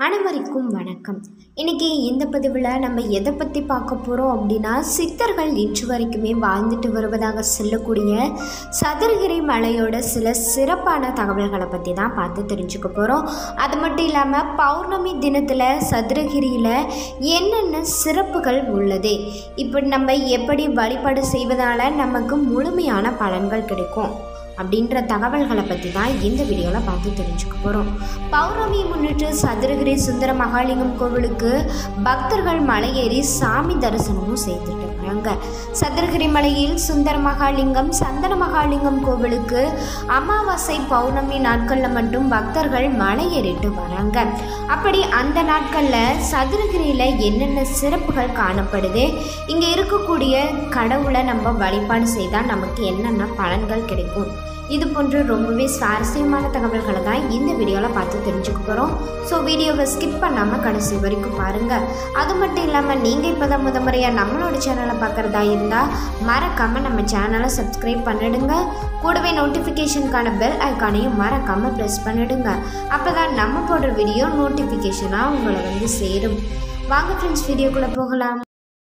அனைவருக்கும் வணக்கம் இன்னைக்கு இந்த பதிவில் நம்ம எதை பற்றி பார்க்க போகிறோம் அப்படின்னா சித்தர்கள் இன்று வரைக்குமே வாழ்ந்துட்டு வருவதாக சொல்லக்கூடிய சதுரகிரி மலையோட சில சிறப்பான தகவல்களை பற்றி தான் பார்த்து தெரிஞ்சுக்க போகிறோம் அது மட்டும் இல்லாமல் பௌர்ணமி தினத்தில் சதுரகிரியில் என்னென்ன சிறப்புகள் உள்ளது இப்படி நம்ம எப்படி வழிபாடு செய்வதால் நமக்கு முழுமையான பலன்கள் கிடைக்கும் அப்படின்ற தகவல்களை பற்றி தான் இந்த வீடியோவில் பார்த்து தெரிஞ்சுக்க போகிறோம் பௌர்ணமியை முன்னிட்டு சதுரகிரி சுந்தர மகாலிங்கம் கோவிலுக்கு பக்தர்கள் மலையேறி சாமி தரிசனமும் செய்துட்டு வராங்க சதுரகிரி மலையில் சுந்தர மகாலிங்கம் சந்தன மகாலிங்கம் கோவிலுக்கு அமாவாசை பௌர்ணமி நாட்களில் மட்டும் பக்தர்கள் மலையேறிட்டு வராங்க அப்படி அந்த நாட்களில் சதுரகிரியில் என்னென்ன சிறப்புகள் காணப்படுது இங்கே இருக்கக்கூடிய கடவுளை நம்ம வழிபாடு செய்தால் நமக்கு என்னென்ன பலன்கள் கிடைக்கும் இது போன்று ரொம்பவே சுவாரஸ்யமான தகவல்களை தான் இந்த வீடியோவில் பார்த்து தெரிஞ்சுக்க போகிறோம் ஸோ வீடியோவை ஸ்கிப் பண்ணாமல் கடைசி வரைக்கும் பாருங்கள் அது மட்டும் இல்லாமல் நீங்கள் இப்போ தான் முத முறையாக நம்மளோட சேனலை பார்க்குறதா இருந்தால் மறக்காமல் நம்ம சேனலை சப்ஸ்கிரைப் பண்ணிடுங்க கூடவே நோட்டிஃபிகேஷனுக்கான பெல் ஐக்கானையும் மறக்காமல் ப்ரெஸ் பண்ணிடுங்க அப்போ தான் நம்ம போடுற வீடியோ நோட்டிஃபிகேஷனாக உங்களை வந்து சேரும் வாங்க ஃப்ரெண்ட்ஸ் வீடியோக்குள்ளே போகலாம்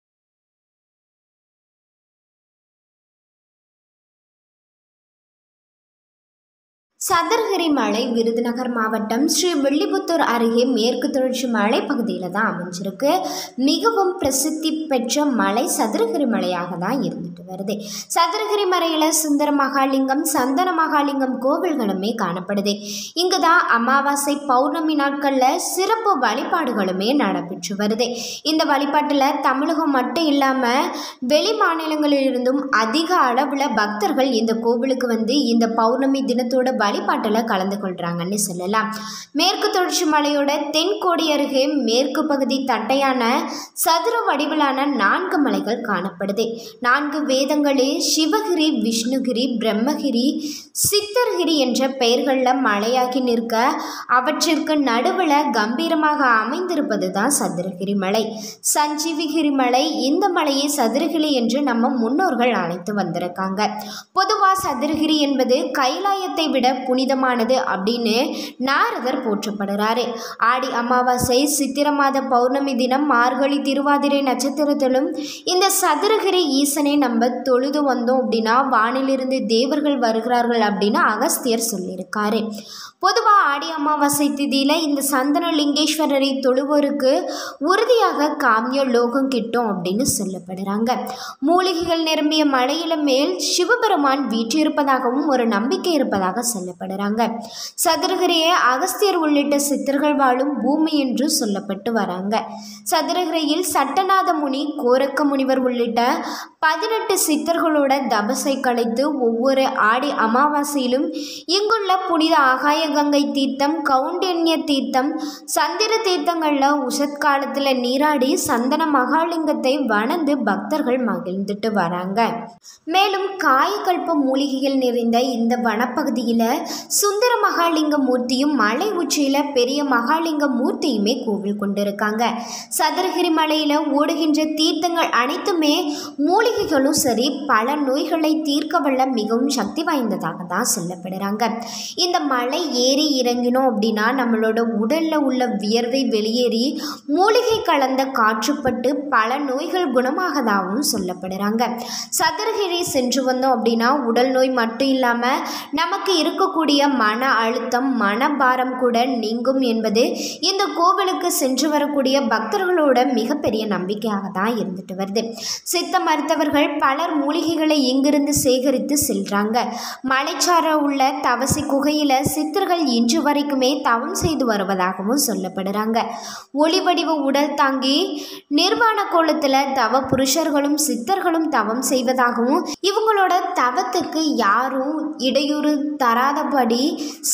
சதுரகிரி மலை விருதுநகர் மாவட்டம் ஸ்ரீ வில்லிபுத்தூர் அருகே மேற்கு தொடர்ச்சி மலை பகுதியில் தான் அமைஞ்சிருக்கு மிகவும் பிரசித்தி பெற்ற மலை சதுரகிரி மலையாக தான் இருந்துட்டு வருது சதுரகிரி மலையில் சுந்தர மகாலிங்கம் சந்தன மகாலிங்கம் கோவில்களுமே காணப்படுது இங்கு தான் அமாவாசை பௌர்ணமி நாட்களில் சிறப்பு வழிபாடுகளுமே நடைபெற்று வருது இந்த வழிபாட்டில் தமிழகம் மட்டும் இல்லாமல் வெளி மாநிலங்களிலிருந்தும் அதிக அளவில் பக்தர்கள் இந்த கோவிலுக்கு வந்து இந்த பௌர்ணமி தினத்தோட வழிபாட்டில் கலந்து கொள்கிறாங்கன்னு சொல்லலாம் மேற்கு தொடர்ச்சி மலையோட தென்கோடி அருகே மேற்கு பகுதி தட்டையான சதுர வடிவிலான நான்கு மலைகள் காணப்படுது நான்கு வேதங்களே சிவகிரி விஷ்ணுகிரி பிரம்மகிரி சித்தர்கிரி என்ற பெயர்களில் மலையாகி நிற்க அவற்றிற்கு நடுவில் கம்பீரமாக அமைந்திருப்பது தான் சதுரகிரி மலை சஞ்சீவிகிரி மலை இந்த மலையை சதுரகிரி என்று நம்ம முன்னோர்கள் அழைத்து வந்திருக்காங்க பொதுவாக சதுரகிரி என்பது கைலாயத்தை விட புனிதமானது அப்படின்னு நாரதர் போற்றப்படுறாரு ஆடி அமாவாசை சித்திர மாத பௌர்ணமி தினம் மார்கழி திருவாதிரை நட்சத்திரத்திலும் இந்த சதுரகிரி ஈசனை நம்ம தொழுது வந்தோம் அப்படின்னா வானிலிருந்து தேவர்கள் வருகிறார்கள் அப்படின்னு அகஸ்தியர் சொல்லியிருக்காரு பொதுவாக ஆடி அமாவாசை திதியில் இந்த சந்தன லிங்கேஸ்வரரை தொழுவோருக்கு உறுதியாக காமிய லோகம் கிட்டும் அப்படின்னு சொல்லப்படுறாங்க மூலிகைகள் நிரம்பிய மலையில மேல் சிவபெருமான் வீற்றிருப்பதாகவும் ஒரு நம்பிக்கை இருப்பதாக சொல்லப்படுறாங்க சதுரகிரியே அகஸ்தியர் உள்ளிட்ட சித்தர்கள் வாழும் பூமி என்று சொல்லப்பட்டு வராங்க சதுரகிரியில் சட்டநாத முனி கோரக்க முனிவர் உள்ளிட்ட பதினெட்டு சித்தர்களோட தபசை கலைத்து ஒவ்வொரு ஆடி அமாவாசையிலும் இங்குள்ள புனித ஆகாய கங்கை தீர்த்தம் கவுண்டன்ய தீர்த்தம் சந்திர தீர்த்தங்களில் உசத்காலத்தில் நீராடி சந்தன மகாலிங்கத்தை வணந்து பக்தர்கள் மகிழ்ந்துட்டு வராங்க மேலும் காயக்கல்ப மூலிகைகள் நிறைந்த இந்த வனப்பகுதியில் சுந்தர மகாலிங்க மூர்த்தியும் மலை உச்சியில் பெரிய மகாலிங்க மூர்த்தியுமே கோவில் கொண்டிருக்காங்க சதுரகிரி மலையில் ஓடுகின்ற தீர்த்தங்கள் அனைத்துமே மூலிகைகளும் சரி பல நோய்களை தீர்க்க வல்ல மிகவும் சக்தி வாய்ந்ததாக தான் சொல்லப்படுறாங்க இந்த மலை ஏறி இறங்கினோம் அப்படின்னா நம்மளோட உடலில் உள்ள வியர்வை வெளியேறி மூலிகை கலந்த காற்றுப்பட்டு பல நோய்கள் குணமாகதாகவும் சொல்லப்படுறாங்க சதுரகிரி சென்று வந்தோம் அப்படின்னா உடல் நோய் மட்டும் இல்லாமல் நமக்கு இருக்கக்கூடிய மன அழுத்தம் மனபாரம் கூட நீங்கும் என்பது இந்த கோவிலுக்கு சென்று வரக்கூடிய பக்தர்களோட மிகப்பெரிய நம்பிக்கையாக தான் இருந்துட்டு வருது சித்த மருத்துவர்கள் பலர் மூலிகைகளை இங்கிருந்து சேகரித்து செல்றாங்க மலைச்சார உள்ள தவசி குகையில் சித்தர்கள் இன்று வரைக்குமே தவம் செய்து வருவதாகவும் சொல்லப்படுறாங்க ஒளி வடிவ உடல் தாங்கி நிர்வாண கோலத்தில் தவ புருஷர்களும் சித்தர்களும் தவம் செய்வதாகவும் இவங்களோட தவத்துக்கு யாரும் இடையூறு தராதபடி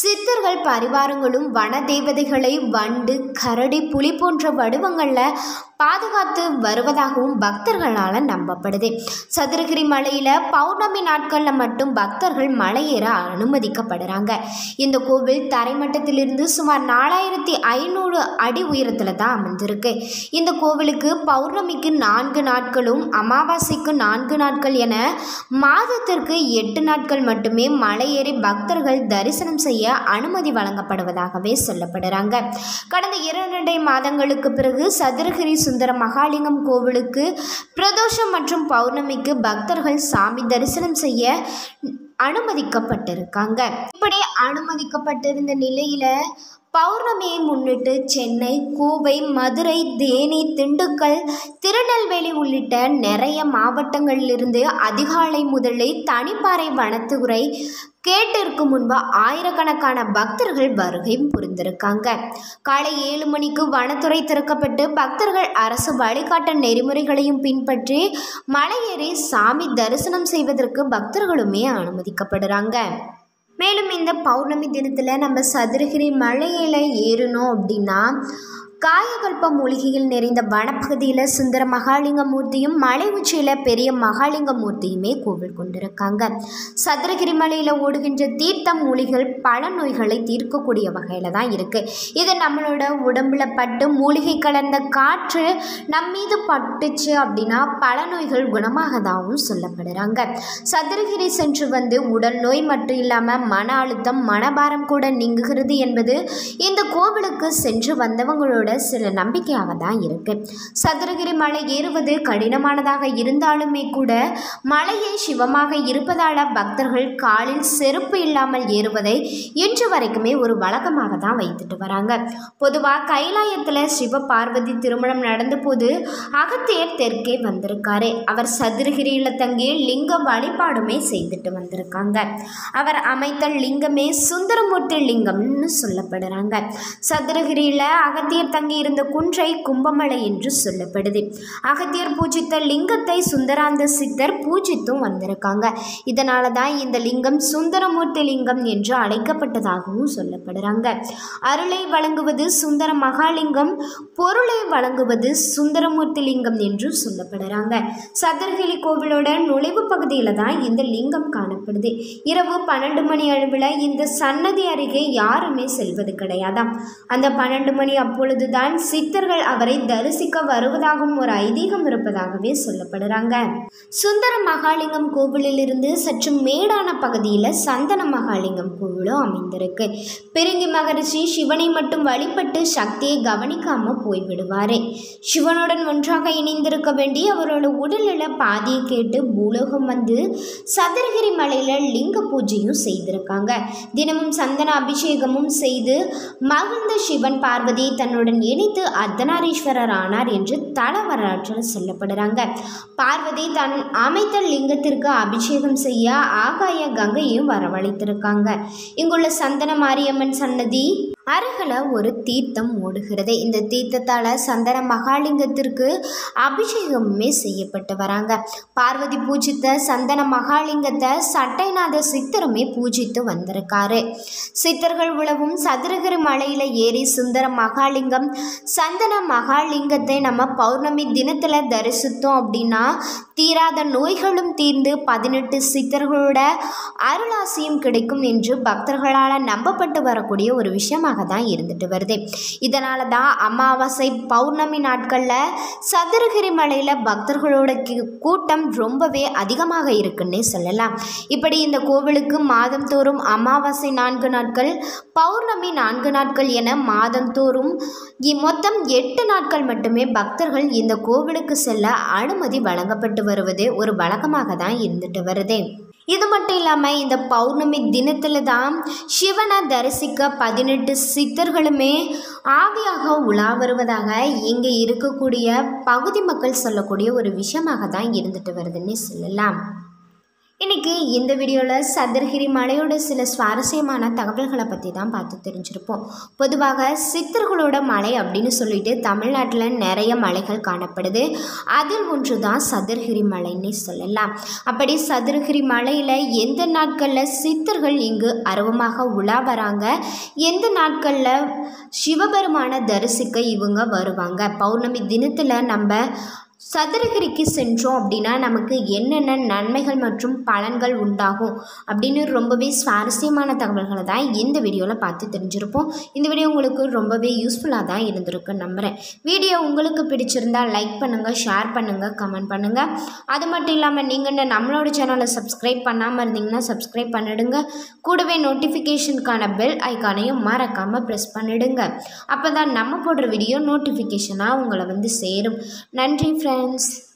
சித்தர்கள் பரிவாரங்களும் வன தேவதைகளை வண்டு கரடி புலி போன்ற வடிவங்களில் பாதுகாத்து வருவதாகவும் பக்தர்களால் நம்பப்படுது சதுரகிரி மலையில் பௌர்ணமி நாட்களில் மட்டும் பக்தர்கள் மலையேற அனுமதிக்கப்படுறாங்க இந்த கோவில் தரைமட்டத்திலிருந்து சுமார் நாலாயிரத்தி ஐநூறு அடி உயரத்தில் தான் அமைந்திருக்கு இந்த கோவிலுக்கு பௌர்ணமிக்கு நான்கு நாட்களும் அமாவாசைக்கு நான்கு நாட்கள் என மாதத்திற்கு எட்டு நாட்கள் மட்டுமே மலையேறி பக்தர்கள் தரிசனம் செய்ய அனுமதி வழங்கப்படுவதாகவே சொல்லப்படுறாங்க கடந்த இரண்டரை மாதங்களுக்கு பிறகு சதுரகிரி சுந்தர மகாலிங்கம் கோவிலுக்கு பிரதோஷம் மற்றும் பௌர்ணமிக்கு பக்தர்கள் சாமி தரிசனம் செய்ய அனுமதிக்கப்பட்டிருக்காங்க இப்படி அனுமதிக்கப்பட்டிருந்த நிலையில பௌர்ணமியை முன்னிட்டு சென்னை கோவை மதுரை தேனி திண்டுக்கல் திருநெல்வேலி உள்ளிட்ட நிறைய மாவட்டங்களிலிருந்து அதிகாலை முதலே தனிப்பாறை வனத்துறை கேட்டிற்கு முன்பு ஆயிரக்கணக்கான பக்தர்கள் வருகை புரிந்திருக்காங்க காலை ஏழு மணிக்கு வனத்துறை திறக்கப்பட்டு பக்தர்கள் அரசு வழிகாட்ட நெறிமுறைகளையும் பின்பற்றி மலையேறி சாமி தரிசனம் செய்வதற்கு பக்தர்களுமே அனுமதிக்கப்படுறாங்க மேலும் இந்த பௌர்ணமி தினத்தில் நம்ம சதுரகிரி மலையில் ஏறணும் அப்படின்னா காயகல்ப மூலிகைகள் நிறைந்த வனப்பகுதியில் சுந்தர மகாலிங்க மூர்த்தியும் மலை உச்சியில் பெரிய மகாலிங்க மூர்த்தியுமே கோவில் கொண்டிருக்காங்க சதுரகிரி மலையில் ஓடுகின்ற தீர்த்த மூலிகைகள் பல நோய்களை தீர்க்கக்கூடிய வகையில் தான் இருக்குது இது நம்மளோட உடம்புல பட்டு மூலிகை கலந்த காற்று நம் மீது பட்டுச்சு அப்படின்னா பல நோய்கள் குணமாகதாகவும் சொல்லப்படுறாங்க சதுரகிரி சென்று வந்து உடல் நோய் மட்டும் இல்லாமல் மன அழுத்தம் மனபாரம் கூட நீங்குகிறது என்பது இந்த கோவிலுக்கு சென்று வந்தவங்களோட சில நம்பிக்கையாக தான் இருக்கு சதுரகிரி மலை ஏறுவது கடினமானதாக இருந்தாலுமே கூட மலையே சிவமாக இருப்பதால பக்தர்கள் காலில் செருப்பு இல்லாமல் ஏறுவதை இன்று வரைக்குமே ஒரு வழக்கமாக தான் வைத்துட்டு வராங்க பொதுவாக கைலாயத்தில் சிவ பார்வதி திருமணம் நடந்தபோது அகத்தியர் தெற்கே வந்திருக்காரு அவர் சதுரகிரியில் தங்கி லிங்க வழிபாடுமே செய்துட்டு வந்திருக்காங்க அவர் அமைத்த லிங்கமே சுந்தரமூர்த்தி லிங்கம்னு சொல்லப்படுறாங்க சதுரகிரியில் அகத்தியர் தங்கி இருந்த குன்றை கும்பமலை என்று சொல்லப்படுது அகத்தியர் பூஜித்த லிங்கத்தை சுந்தராந்த சித்தர் பூஜித்தும் வந்திருக்காங்க இதனால தான் இந்த லிங்கம் சுந்தரமூர்த்தி லிங்கம் என்று அழைக்கப்பட்டதாகவும் சொல்லப்படுறாங்க அருளை வழங்குவது சுந்தர மகாலிங்கம் பொருளை வழங்குவது சுந்தரமூர்த்தி லிங்கம் என்று சொல்லப்படுறாங்க சதுரகிரி கோவிலோட நுழைவு பகுதியில் தான் இந்த லிங்கம் காணப்படுது இரவு பன்னெண்டு மணி அளவில் இந்த சன்னதி அருகே யாருமே செல்வது கிடையாதாம் அந்த பன்னெண்டு மணி அப்பொழுது தான் சித்தர்கள் அவரை தரிசிக்க வருவதாகவும் ஒரு ஐதீகம் இருப்பதாகவே சொல்லப்படுறாங்க சுந்தர மகாலிங்கம் கோவிலிலிருந்து சற்று மேடான பகுதியில் சந்தன மகாலிங்கம் கோவிலும் அமைந்திருக்கு பிரிங்கி மகரிஷி சிவனை மட்டும் வழிபட்டு சக்தியை கவனிக்காம போய்விடுவாரே சிவனுடன் ஒன்றாக இணைந்திருக்க வேண்டி அவரோட உடலில் பாதியை கேட்டு பூலோகம் வந்து சதுரகிரி மலையில் லிங்க பூஜையும் செய்திருக்காங்க தினமும் சந்தன அபிஷேகமும் செய்து மகிழ்ந்த சிவன் பார்வதியை தன்னுடன் இணைத்து அர்த்தநாரீஸ்வரர் ஆனார் என்று தல வரலாற்றில் சொல்லப்படுறாங்க பார்வதி தன் அமைத்த லிங்கத்திற்கு அபிஷேகம் செய்ய ஆகாய கங்கையும் வரவழைத்திருக்காங்க இங்குள்ள சந்தன மாரியம்மன் சன்னதி அருகில் ஒரு தீர்த்தம் ஓடுகிறது இந்த தீர்த்தத்தால் சந்தன மகாலிங்கத்திற்கு அபிஷேகமுமே செய்யப்பட்டு வராங்க பார்வதி பூஜித்த சந்தன மகாலிங்கத்தை சட்டைநாத சித்தருமே பூஜித்து வந்திருக்காரு சித்தர்கள் உழவும் சதுரகிரி மலையில் ஏறி சுந்தர மகாலிங்கம் சந்தன மகாலிங்கத்தை நம்ம பௌர்ணமி தினத்தில் தரிசித்தோம் அப்படின்னா தீராத நோய்களும் தீர்ந்து பதினெட்டு சித்தர்களோட அருளாசியும் கிடைக்கும் என்று பக்தர்களால் நம்பப்பட்டு வரக்கூடிய ஒரு விஷயமாக தான் இருந்துட்டு வருது இதனால தான் அமாவாசை பௌர்ணமி நாட்களில் சதுரகிரி மலையில் பக்தர்களோட கி- கூட்டம் ரொம்பவே அதிகமாக இருக்குன்னே சொல்லலாம் இப்படி இந்த கோவிலுக்கு மாதந்தோறும் அமாவாசை நான்கு நாட்கள் பௌர்ணமி நான்கு நாட்கள் என மாதந்தோறும் இ- மொத்தம் எட்டு நாட்கள் மட்டுமே பக்தர்கள் இந்த கோவிலுக்கு செல்ல அனுமதி வழங்கப்பட்டு வருவது ஒரு வழக்கமாக தான் இருந்துட்டு வருது இது மட்டும் இல்லாமல் இந்த பௌர்ணமி தினத்தில் தான் சிவனை தரிசிக்க பதினெட்டு சித்தர்களுமே ஆவியாக உலா வருவதாக இங்கே இருக்கக்கூடிய பகுதி மக்கள் சொல்லக்கூடிய ஒரு விஷயமாக தான் இருந்துட்டு வருதுன்னு சொல்லலாம் இன்றைக்கி இந்த வீடியோவில் சதுரகிரி மலையோட சில சுவாரஸ்யமான தகவல்களை பற்றி தான் பார்த்து தெரிஞ்சிருப்போம் பொதுவாக சித்தர்களோட மலை அப்படின்னு சொல்லிட்டு தமிழ்நாட்டில் நிறைய மலைகள் காணப்படுது அதில் ஒன்று தான் சதுரகிரி மலைன்னு சொல்லலாம் அப்படி சதுரகிரி மலையில் எந்த நாட்களில் சித்தர்கள் இங்கு அருவமாக உலா வராங்க எந்த நாட்களில் சிவபெருமான தரிசிக்க இவங்க வருவாங்க பௌர்ணமி தினத்தில் நம்ம சதுரகிரிக்கு சென்றோம் அப்படின்னா நமக்கு என்னென்ன நன்மைகள் மற்றும் பலன்கள் உண்டாகும் அப்படின்னு ரொம்பவே சுவாரஸ்யமான தகவல்களை தான் இந்த வீடியோவில் பார்த்து தெரிஞ்சிருப்போம் இந்த வீடியோ உங்களுக்கு ரொம்பவே யூஸ்ஃபுல்லாக தான் இருந்திருக்கு நம்புகிறேன் வீடியோ உங்களுக்கு பிடிச்சிருந்தால் லைக் பண்ணுங்கள் ஷேர் பண்ணுங்கள் கமெண்ட் பண்ணுங்கள் அது மட்டும் இல்லாமல் நீங்கள் நம்மளோட சேனலை சப்ஸ்கிரைப் பண்ணாமல் இருந்தீங்கன்னா சப்ஸ்கிரைப் பண்ணிடுங்க கூடவே நோட்டிஃபிகேஷனுக்கான பெல் ஐக்கானையும் மறக்காமல் ப்ரெஸ் பண்ணிடுங்க அப்போ தான் நம்ம போடுற வீடியோ நோட்டிஃபிகேஷனாக உங்களை வந்து சேரும் நன்றி ஃப்ரெண்ட்ஸ்